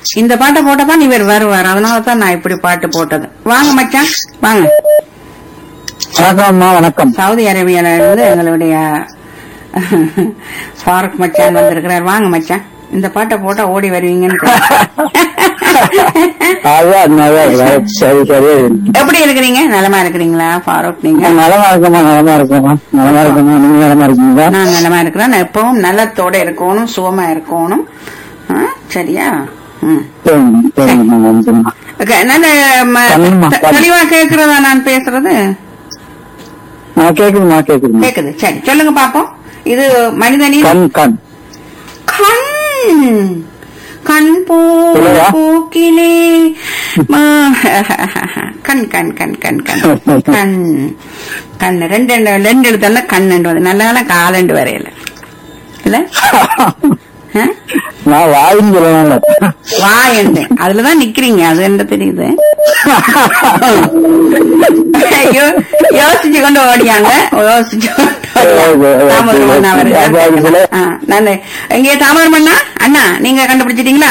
இந்த பாட்டை போட்டதான் இவர் வருவார் அதனால தான் நான் இப்படி பாட்டு போட்டது வாங்க மச்சான் வாங்க வணக்கம் அம்மா வணக்கம் சவுதி அரேபியால இருந்து எங்களுடைய ஃபாரூக் மச்சான் வந்திருக்கிறார் வாங்க மச்சான் இந்த பாட்டை போட்டா ஓடி வருவீங்கன்னு அதான் நல்லா இருக்கு. சரி சரி எப்படி இருக்கிறீங்க நலமா இருக்கிறீங்களா ஃபாரூக் நீங்க நலமா இருக்கமா நலமா இருக்கமா நலமா இருக்கமா நீங்க நலமா இருக்கீங்களா நான் நலமா இருக்கிறேன் நான் எப்பவும் நலத்தோட இருக்கணும் சுகமா இருக்கணும் ஆ, சரியா ம். சரிங்க, சரிங்கம்மா, நன்றிம்மா. Okay, நல்ல ம- சொல்லுங்கம்மா, தெ- தெளிவா கேக்குறதா நான் பேசுறது ஆ, கேக்குதும்மா கேக்குதும்மா கேக்குது சரி சொல்லுங்க பாப்போம் இது மனிதனின் கண் கண் கண் கண் போ சொல்லுங்க. போக்கிலே மா- கண் கண் கண் கண் கண் கண் கண் ரெண்டு ரெண்டு ரெண்டு எழுத்தால கண்ணு வந்து நல்லா காலண்டு வரையில இல்ல ஆ? நான் வாயின்னு சொல்லணும்ல வாயண்டு அதுலதான் நிக்கிறீங்க அது என்ன தெரியுது ஐயோ யோசிச்சு கொண்டு ஓடியாங்க யோசிச்சு கொண்டு ஓடியாங்க. தாமரம் அண்ணா வருகிறார். ஆ, நானு எங்கே தாமரம் அண்ணா அண்ணா நீங்க கண்டுபிடிச்சிட்டீங்களா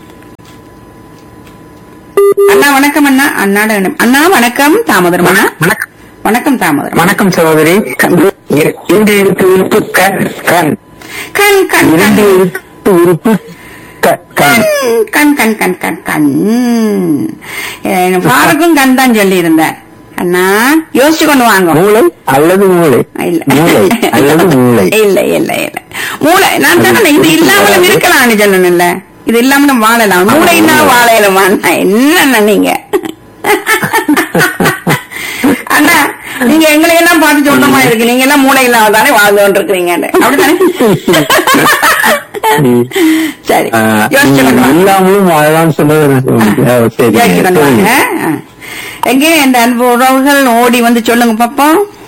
அண்ணா வணக்கம் அண்ணா அண்ணாட வேணும். அண்ணா வணக்கம் தாமோதரம் அண்ணா வணக்கம் வணக்கம் தாமோதரம் வணக்கம் சகோதரி இரண்டு எழுத்து உறுப்பு கண் கண் கண் கண் இரண்டு கண் எழுத்து உறுப்பு க- கண் கண் கண் கண் கண் கண் கண் பாருக்கும் கண் தான் சொல்லி இருந்தேன் அண்ணா யோசிச்சு கொண்டு வாங்க மூளை அல்லது மூளை இல்ல மூளை அல்லது மூளை இல்ல இல்ல இல்ல மூளை நான் தானே இது இல்லாமலும் இருக்கலாம்னு சொல்லணும்ல இது இல்லாமலும் வாழலாம் மூளை இல்லாம வாழையிலமா என்ன நீங்க அண்ணா நீங்க எங்களை எல்லாம் பார்த்து சொந்தமா இருக்கு நீங்க எல்லாம் மூளை இல்லாம தானே வாழ்ந்து கொண்டிருக்கிறீங்க அப்படித்தானே சரி ஆஹ், யோசிச்சு கொண்டு வாங்க இல்லாமலும் வாழலாம் சொல்றது சரி யோசிச்சு கொண்டு வாங்க ஆ. எங்கே இந்த அன்பு உறவுகள் ஓடி வந்து சொல்லுங்க பாப்போம்